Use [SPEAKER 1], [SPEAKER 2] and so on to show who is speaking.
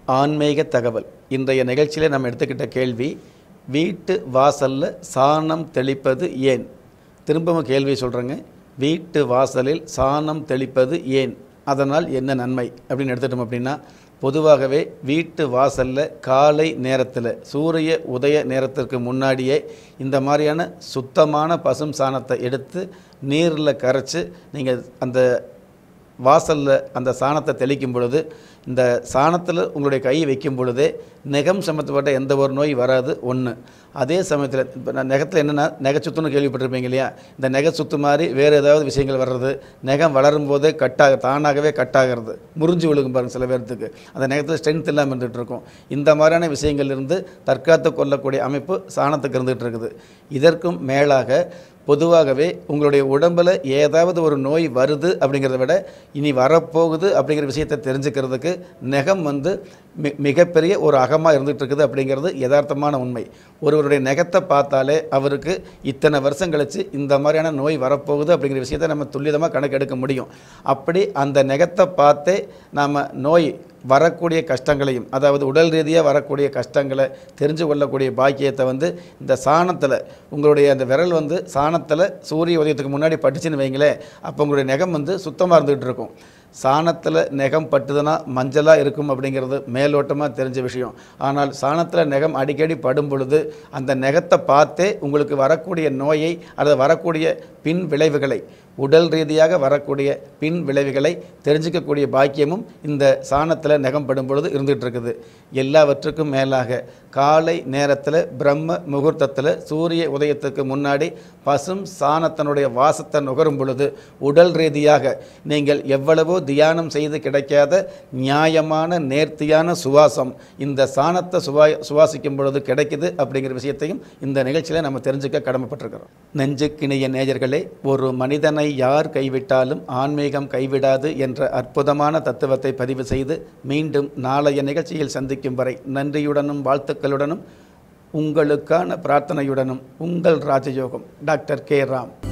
[SPEAKER 1] ஆன்மீக தகவல் இன்றைய நிகழ்ச்சியில் நம்ம எடுத்துக்கிட்ட கேள்வி வீட்டு வாசலில் சாணம் தெளிப்பது ஏன் திரும்பவும் கேள்வி சொல்கிறேங்க வீட்டு வாசலில் சாணம் தெளிப்பது ஏன் அதனால் என்ன நன்மை அப்படின்னு எடுத்துட்டோம் அப்படின்னா பொதுவாகவே வீட்டு வாசலில் காலை நேரத்தில் சூரிய உதய நேரத்திற்கு முன்னாடியே இந்த மாதிரியான சுத்தமான பசும் சாணத்தை எடுத்து நீரில் கரைச்சி நீங்கள் அந்த வாசலில் அந்த சாணத்தை தெளிக்கும் பொழுது இந்த சாணத்தில் உங்களுடைய கையை வைக்கும் பொழுதே நெகம் சம்மந்தப்பட்ட எந்த ஒரு நோய் வராது ஒன்று அதே சமயத்தில் இப்போ நான் நெகத்தில் என்னென்னா நெகச்சுத்துன்னு கேள்விப்பட்டிருப்பீங்க இல்லையா இந்த நெகை சுத்து மாதிரி வேறு ஏதாவது விஷயங்கள் வர்றது நெகம் வளரும் போதே கட்டாக தானாகவே கட்டாகிறது முறிஞ்சு விழுகும் பாருங்க சில பேர்த்துக்கு அந்த நெகத்தில் ஸ்ட்ரென்த் இல்லாமல் இருந்துகிட்டு இருக்கும் இந்த மாதிரியான விஷயங்கள் இருந்து தற்காத்து கொள்ளக்கூடிய அமைப்பு சாணத்துக்கு இருந்துகிட்டு இருக்குது இதற்கும் மேலாக பொதுவாகவே உங்களுடைய உடம்பில் ஏதாவது ஒரு நோய் வருது அப்படிங்கிறத விட இனி வரப்போகுது அப்படிங்கிற விஷயத்தை தெரிஞ்சுக்கிறதுக்கு நெகம் வந்து மி மிகப்பெரிய ஒரு அகமாக இருந்துகிட்டு இருக்குது அப்படிங்கிறது யதார்த்தமான உண்மை ஒருவருடைய நெகத்தை பார்த்தாலே அவருக்கு இத்தனை வருஷம் கழித்து இந்த மாதிரியான நோய் வரப்போகுது அப்படிங்கிற விஷயத்தை நம்ம துல்லியமாக கணக்கெடுக்க முடியும் அப்படி அந்த நெகத்தை பார்த்தே நாம் நோய் வரக்கூடிய கஷ்டங்களையும் அதாவது உடல் ரீதியாக வரக்கூடிய கஷ்டங்களை தெரிஞ்சு கொள்ளக்கூடிய பாக்கியத்தை வந்து இந்த சாணத்தில் உங்களுடைய அந்த விரல் வந்து சாணத்தில் சூரிய உதயத்துக்கு முன்னாடி பட்டுச்சுன்னு வைங்களேன் அப்போ உங்களுடைய நெகம் வந்து சுத்தமாக இருந்துகிட்டு இருக்கும் சாணத்தில் நெகம் பட்டுதுன்னா மஞ்சளாக இருக்கும் அப்படிங்கிறது மேலோட்டமாக தெரிஞ்ச விஷயம் ஆனால் சாணத்தில் நெகம் அடிக்கடி படும் பொழுது அந்த நெகத்தை பார்த்தே உங்களுக்கு வரக்கூடிய நோயை அல்லது வரக்கூடிய பின் விளைவுகளை உடல் ரீதியாக வரக்கூடிய பின் விளைவுகளை தெரிஞ்சிக்கக்கூடிய பாக்கியமும் இந்த சாணத்தில் நெகம் படும் பொழுது இருந்துகிட்டு இருக்குது எல்லாவற்றுக்கும் மேலாக காலை நேரத்தில் பிரம்ம முகூர்த்தத்தில் சூரிய உதயத்துக்கு முன்னாடி பசும் சாணத்தினுடைய வாசத்தை நுகரும் பொழுது உடல் ரீதியாக நீங்கள் எவ்வளவோ தியானம் செய்து கிடைக்காத நியாயமான நேர்த்தியான சுவாசம் இந்த சாணத்தை சுவா சுவாசிக்கும் பொழுது கிடைக்குது அப்படிங்கிற விஷயத்தையும் இந்த நிகழ்ச்சியில் நம்ம தெரிஞ்சுக்க கடமைப்பட்டிருக்கிறோம் நெஞ்சுக்கிணைய நேயர்களே ஒரு மனிதனை யார் கைவிட்டாலும் ஆன்மீகம் கைவிடாது என்ற அற்புதமான தத்துவத்தை பதிவு செய்து மீண்டும் நாளைய நிகழ்ச்சியில் சந்திக்கும் வரை நன்றியுடனும் வாழ்த்துக்களுடனும் உங்களுக்கான பிரார்த்தனையுடனும் உங்கள் ராஜயோகம் டாக்டர் கே ராம்